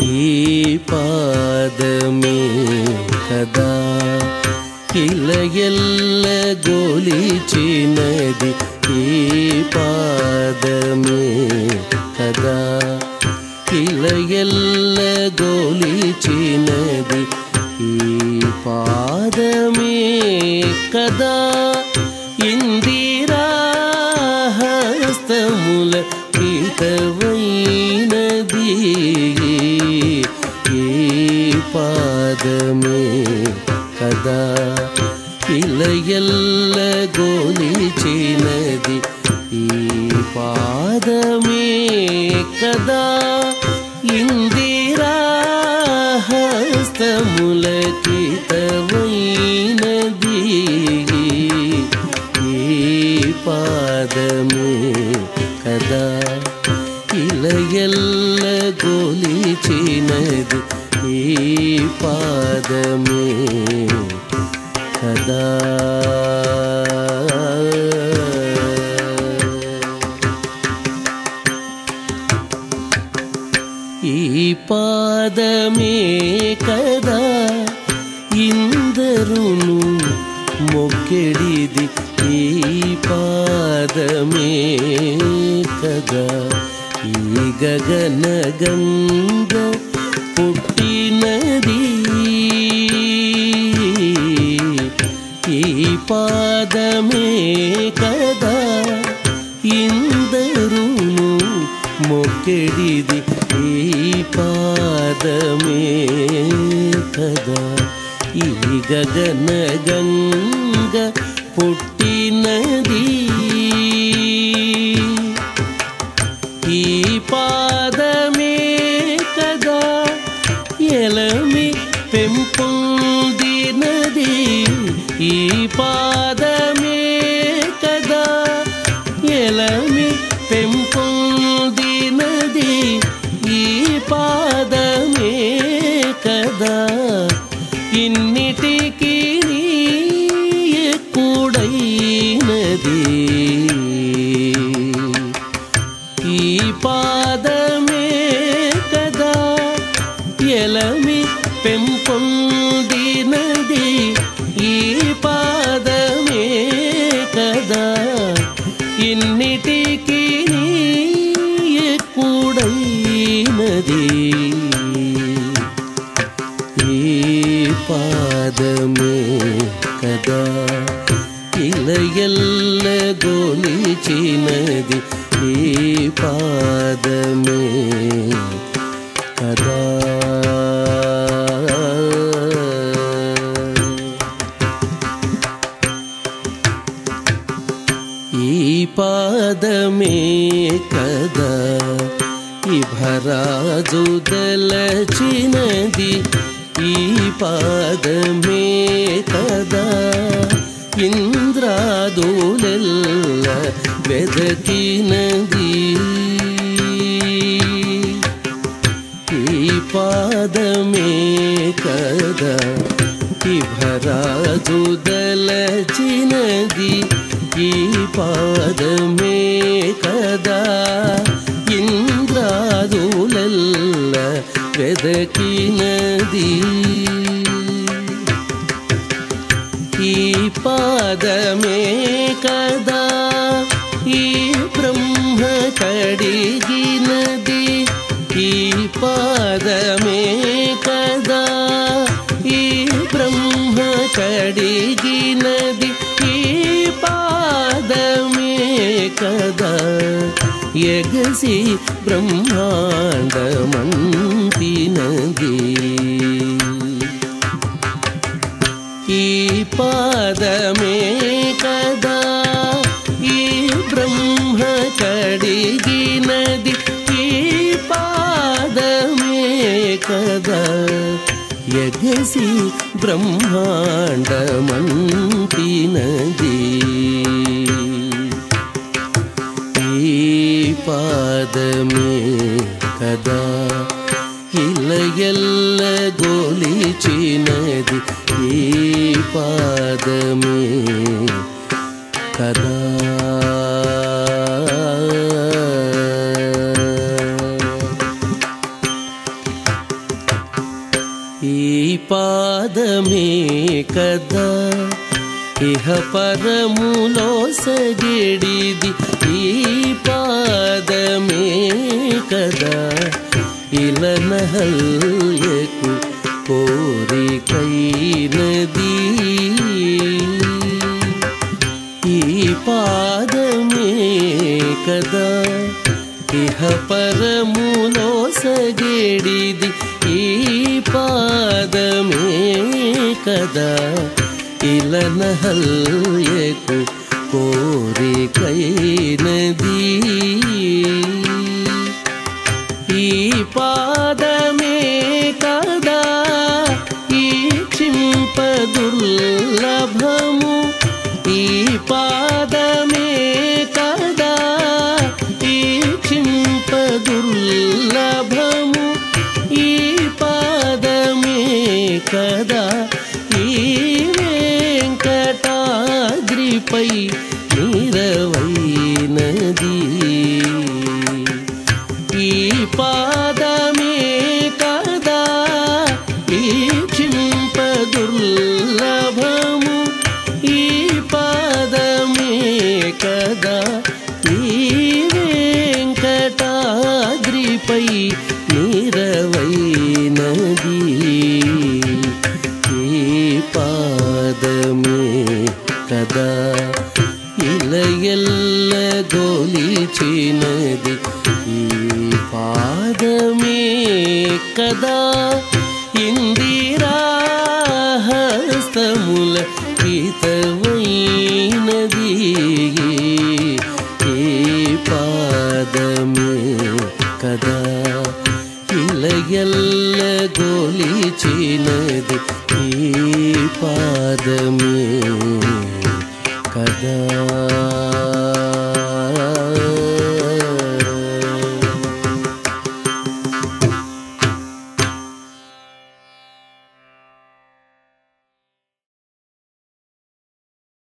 ఈ పాదమే కదా ఇలా ఎల్ల గోలిచినది ఈ పాదమే కదా ఇలా ఎల్ల గోలిచినది ఈ పాదమే కదా ఇందిరా హస్తముల హితవైనది ఈ పాదమే కదా ఇలా ఎల్ల గోలిచినది ఈ పాదమే కదా ఇందిరా హస్తములకితమైనది ఈ పాదమే కదా ఇలా ఎల్ల గోలిచినది ఈ పాదమే కదా ఈ పాదమే కదా ఇందరును మొక్కెడిది ఈ పాదమే కదా ఈ గగన గంగ పుట్టినది ఈ పాదమే కదా ఇందరును మొక్కెడిది ఈ పాదమే కదా ఈ గగన గంగ పుట్టినది ఈ పాదమే కదా ఎలమి పెంపొందినది ఈ పాదమే కదా ఎలమి పెంపొందినది ఈ పాదమే కదా ఇన్నిటికీ కూడైనది ఈ పాదమే కదా ఎలమి పెంపొందినది ఈ పాదమే కదా ఇన్నిటికీ కూడైనది ఈ పాదమే కదా ఇలా ఎల్ల గోలిచినది ఈ పాదమే కదా ఈ పాదమే కదా ఈ భరాజు దలచినది ఈ పాదమే కదా ఇంద్రాదులెల్ల వెదకినది ఈ పాదమే కదా ఈ భరాజు దలచినది ఈ పాదమే కదా ఇంద్రాదులెల్ల వెదకినది ఈ పాదమే కదా ఈ బ్రహ్మ కడిగినది ఈ పాదమే కదా ఈ బ్రహ్మ కడిగినది ఈ పాదమే కదా ఎగసి బ్రహ్మాండమంటినది ఈ పాదమే కదా ఈ బ్రహ్మ కడిగినది ఈ పాదమే కదా ఎగసి బ్రహ్మాండమంటినది ఈ పాదమే కదా ఇలా ఎల్ల గోలిచినది ఈ పాదమే కదా పరములో సగెడిది ఈ పాదమే కదా ఇలనహల్యకు కోరికైనది ఈ పాదమే కదా ఇహ పరములో సగేడిది ఈ పాదమే కదా ఇలనహల్యకు కోరికైనది ఈ పాదమే కదా ఈ క్షింపదుర్లభము ఈ పాదమే కదా ఈ క్షింపదుర్లభము ఈ పాదమే కదా ఈ వెంకటాద్రిపై నిరవైనది ఈ పాదమే కదా ఈ క్షింపదుర్లభము ఈ పాదమే కదా ఈ వెంకటాద్రిపై నిరవైనది ఈ పాదమే కదా ఇలయల్ల గోలిచినది ఈ పాదమే కదా ఇందిరాహస్తముల హితమైనది ఈ పాదమే కదా ఇలయల్ల గోలిచినది ఈ పాదమే కదా